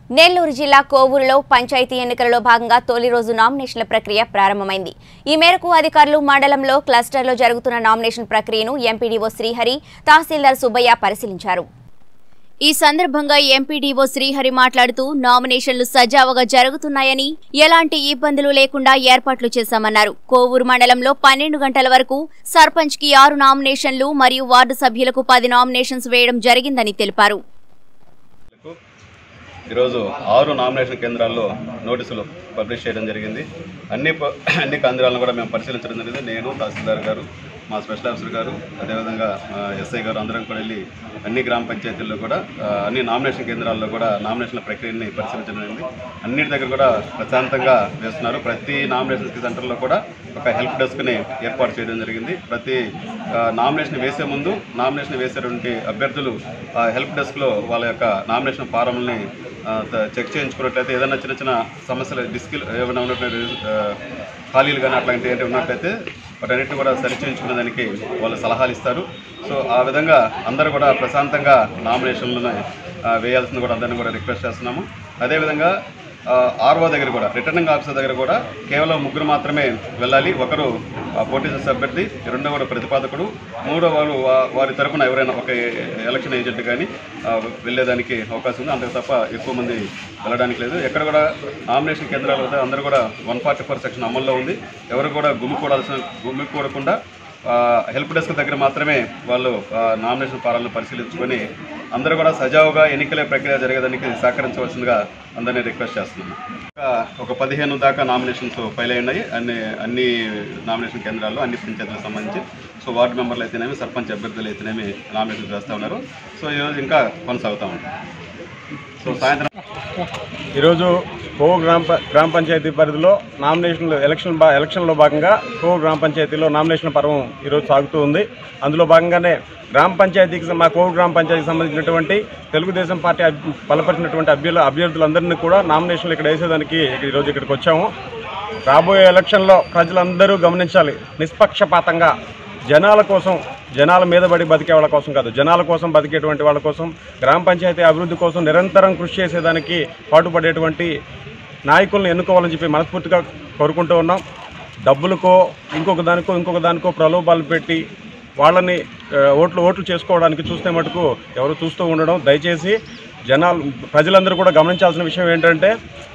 నెల్లూరు జిల్లా కోవూరులో పంచాయతీ ఎన్నికలలో భాగంగా తొలి రోజు నామినేషన్ల ప్రక్రియ ప్రారంభమైంది ఈ మేరకు అధికారులు మండలంలో క్లస్టర్లో జరుగుతున్న నామినేషన్ ప్రక్రియను ఎంపీడీఓ శ్రీహరి తహసీల్దార్ సుబ్బయ్య పరిశీలించారు ఈ సందర్భంగా ఎంపీడీఓ శ్రీహరి మాట్లాడుతూ నామినేషన్లు సజావుగా జరుగుతున్నాయని ఎలాంటి ఇబ్బందులు లేకుండా ఏర్పాట్లు చేశామన్నారు కోవూరు మండలంలో పన్నెండు గంటల వరకు సర్పంచ్ కి ఆరు నామినేషన్లు మరియు వార్డు సభ్యులకు పది నామినేషన్స్ వేయడం జరిగిందని తెలిపారు ఈరోజు ఆరు నామినేషన్ కేంద్రాల్లో నోటీసులు పబ్లిష్ చేయడం జరిగింది అన్ని ప- అన్ని కేంద్రాలను కూడా మేము పరిశీలించడం జరిగింది నేను తహసీల్దార్ గారు మా స్పెషల్ ఆఫీసర్ గారు అదేవిధంగా ఆ, ఎస్ఐ గారు అందరం కూడా వెళ్ళి అన్ని గ్రామ పంచాయతీల్లో కూడా ఆ, అన్ని నామినేషన్ కేంద్రాల్లో కూడా నామినేషన్ల ప్రక్రియని పరిశీలించడం జరిగింది అన్నిటి దగ్గర కూడా ప్రశాంతంగా వేస్తున్నారు ప్రతి నామినేషన్ సెంటర్లో కూడా ఒక హెల్ప్ డెస్క్ని ఏర్పాటు చేయడం జరిగింది ప్రతి ఆ, నామినేషన్ వేసే ముందు నామినేషన్ వేసేటువంటి అభ్యర్థులు ఆ హెల్ప్ డెస్క్లో వాళ్ళ యొక్క నామినేషన్ ఫారంలని ఆ, త- చెక్ చేయించుకున్నట్లయితే ఏదైనా చిన్న చిన్న సమస్యలు డిస్కిల్ ఏమైనా ఉన్నట్లయితే ఆ, ఖాళీలు కానీ అట్లాంటివి ఏంటి ఉన్నట్లయితే వాటన్నిటిని కూడా సరి చేయించుకునే దానికి వాళ్ళు సలహాలు ఇస్తారు సో ఆ విధంగా అందరూ కూడా ప్రశాంతంగా నామినేషన్లను ఆ, వేయాల్సింది కూడా అందరిని కూడా రిక్వెస్ట్ చేస్తున్నాము అదేవిధంగా ఆర్ఓ దగ్గర కూడా రిటర్నింగ్ ఆఫీసర్ దగ్గర కూడా కేవలం ముగ్గురు మాత్రమే వెళ్ళాలి ఒకరు ఆ, పోటీ చేసే అభ్యర్థి రెండవడు ప్రతిపాదకుడు మూడో వారు వా- వారి తరపున ఎవరైనా ఒక ఎలక్షన్ ఏజెంట్ కానీ ఆ, వెళ్ళేదానికి అవకాశం ఉంది అంతకు తప్ప ఎక్కువ మంది వెళ్ళడానికి లేదు ఎక్కడ కూడా నామినేషన్ కేంద్రాల వద్ద అందరూ కూడా వన్ ఫార్టీ ఫోర్ సెక్షన్ అమల్లో ఉంది ఎవరు కూడా గుమ్మికూడాల్సిన గుమ్మికూడకుండా ఆ, హెల్ప్ డెస్క్ దగ్గర మాత్రమే వాళ్ళు ఆ, నామినేషన్ ఫారాలను పరిశీలించుకొని అందరూ కూడా సజావుగా ఎన్నికల ప్రక్రియ జరిగేదానికి సహకరించవలసిందిగా అందరినీ రిక్వెస్ట్ చేస్తున్నాను ఇంకా ఒక పదిహేను దాకా నామినేషన్స్ ఫైల్ అయి ఉన్నాయి అన్ని అన్ని నామినేషన్ కేంద్రాల్లో అన్ని పంచాయతీలకు సంబంధించి సో వార్డు మెంబర్లు అయితేనేమి సర్పంచ్ అభ్యర్థులు అయితేనేమి నామినేషన్ చేస్తూ ఉన్నారు సో ఈరోజు ఇంకా కొనసాగుతూ ఉంటాం సో సాయంత్రం ఈరోజు కో గ్రామ ప- గ్రామ పంచాయతీ పరిధిలో నామినేషన్లు ఎలక్షన్ బా ఎలక్షన్లో భాగంగా కో గ్రామ పంచాయతీలో నామినేషన్ పర్వం ఈరోజు సాగుతూ ఉంది అందులో భాగంగానే గ్రామ పంచాయతీకి సం- మా కోవిడ్ గ్రామ పంచాయతీకి సంబంధించినటువంటి తెలుగుదేశం పార్టీ అభ్- బలపరిచినటువంటి అభ్యర్థులు అభ్యర్థులందరినీ కూడా నామినేషన్లు ఇక్కడ వేసేదానికి ఇక్కడ ఈరోజు ఇక్కడికి వచ్చాము రాబోయే ఎలక్షన్లో ప్రజలందరూ గమనించాలి నిష్పక్షపాతంగా జనాల కోసం జనాల మీద పడి బతికే వాళ్ళ కోసం కాదు జనాల కోసం బతికేటువంటి వాళ్ళ కోసం గ్రామ పంచాయతీ అభివృద్ధి కోసం నిరంతరం కృషి చేసేదానికి పాటుపడేటువంటి నాయకులను ఎన్నుకోవాలని చెప్పి మనస్ఫూర్తిగా కోరుకుంటూ ఉన్నాం డబ్బులకో ఇంకొక దానికో ఇంకొక దానికో ప్రలోభాలు పెట్టి వాళ్ళని ఆ, ఓట్లు ఓట్లు చేసుకోవడానికి చూస్తే మటుకు ఎవరు చూస్తూ ఉండడం దయచేసి జనాలు ప్రజలందరూ కూడా గమనించాల్సిన విషయం ఏంటంటే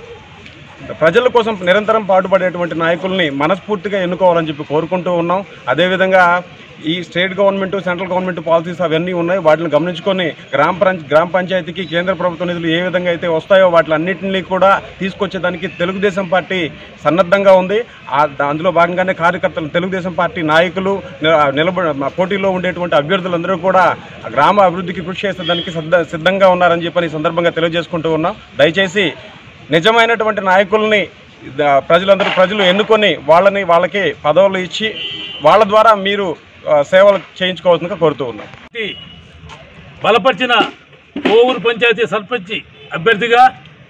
ప్రజల కోసం నిరంతరం పాటుపడేటువంటి నాయకుల్ని మనస్ఫూర్తిగా ఎన్నుకోవాలని చెప్పి కోరుకుంటూ ఉన్నాం అదేవిధంగా ఈ state government central government policies అవన్నీ ఉన్నాయి వాటిని గమనించుకొని గ్రామ పంచ గ్రామ పంచాయతీకి కేంద్ర ప్రభుత్వ నిధులు ఏ విధంగా అయితే వస్తాయో వాటిలన్నింటినీ కూడా తీసుకొచ్చేదానికి తెలుగుదేశం పార్టీ సన్నద్ధంగా ఉంది ఆ దా- అందులో భాగంగానే కార్యకర్తలు తెలుగుదేశం పార్టీ నాయకులు ని- నిలబడి మా పోటీలో ఉండేటువంటి అభ్యర్థులందరూ కూడా ఆ గ్రామ అభివృద్ధికి కృషి చేసేదానికి సిద్ధ సిద్ధంగా ఉన్నారని చెప్పని ఈ సందర్భంగా తెలియజేసుకుంటూ ఉన్నాం దయచేసి నిజమైనటువంటి నాయకుల్ని ద- ప్రజలందరూ ప్రజలు ఎన్నుకొని వాళ్ళని వాళ్ళకి పదవులు ఇచ్చి వాళ్ళ ద్వారా మీరు ఆ, సేవలు చేయించుకోవాల్సిందిగా కోరుతూ ఉన్నాం పార్టీ బలపరిచిన కోవూరు పంచాయతీ సర్పంచ్ అభ్యర్థిగా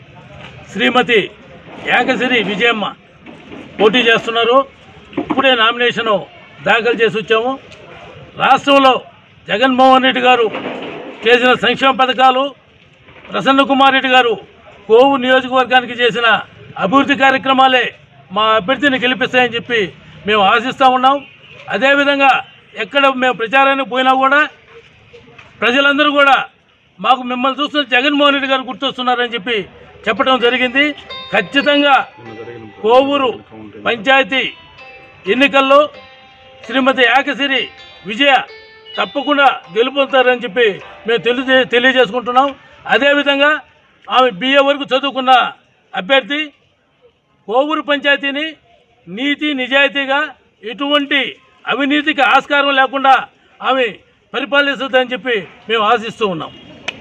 శ్రీమతి ఏకసిరి విజయమ్మ పోటీ చేస్తున్నారు ఇప్పుడే నామినేషను దాఖలు చేసి వచ్చాము రాష్ట్రంలో జగన్మోహన్ రెడ్డి గారు చేసిన సంక్షేమ పథకాలు ప్రసన్న కుమార్ రెడ్డి గారు కోవు నియోజకవర్గానికి చేసిన అభివృద్ధి కార్యక్రమాలే మా అభ్యర్థిని గెలిపిస్తాయని చెప్పి మేము ఆశిస్తూ ఉన్నాం అదేవిధంగా ఎక్కడ మేము ప్రచారానికి పోయినా కూడా ప్రజలందరూ కూడా మాకు మిమ్మల్ని చూస్తున్న జగన్మోహన్ రెడ్డి గారు గుర్తొస్తున్నారని చెప్పి చెప్పడం జరిగింది ఖచ్చితంగా కోవూరు పంచాయతీ ఎన్నికల్లో శ్రీమతి ఏకసిరి విజయ తప్పకుండా గెలుపొందుతారని చెప్పి మేము తెలియజే తెలియజేసుకుంటున్నాం అదేవిధంగా ఆమె బిఏ వరకు చదువుకున్న అభ్యర్థి కోవూరు పంచాయతీని నీతి నిజాయితీగా ఎటువంటి అవినీతికి ఆస్కారం లేకుండా ఆమె పరిపాలిస్తుందని చెప్పి మేము ఆశిస్తూ ఉన్నాం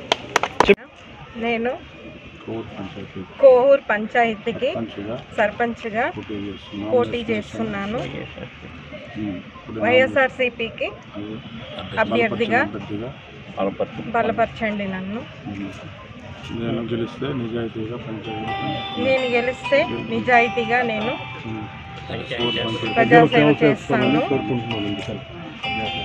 నేను కోహూర్ పంచాయతీకి సర్పంచ్గా పోటీ చేస్తున్నాను వైఎస్ఆర్సీపీకి అభ్యర్థిగా బలపరచండి నన్ను నేను గెలిస్తే నిజాయితీగా పనిచేయాలి నేను గెలిస్తే నిజాయితీగా నేను ప్రజాసేవ చేస్తాను కోరుకుంటున్నాను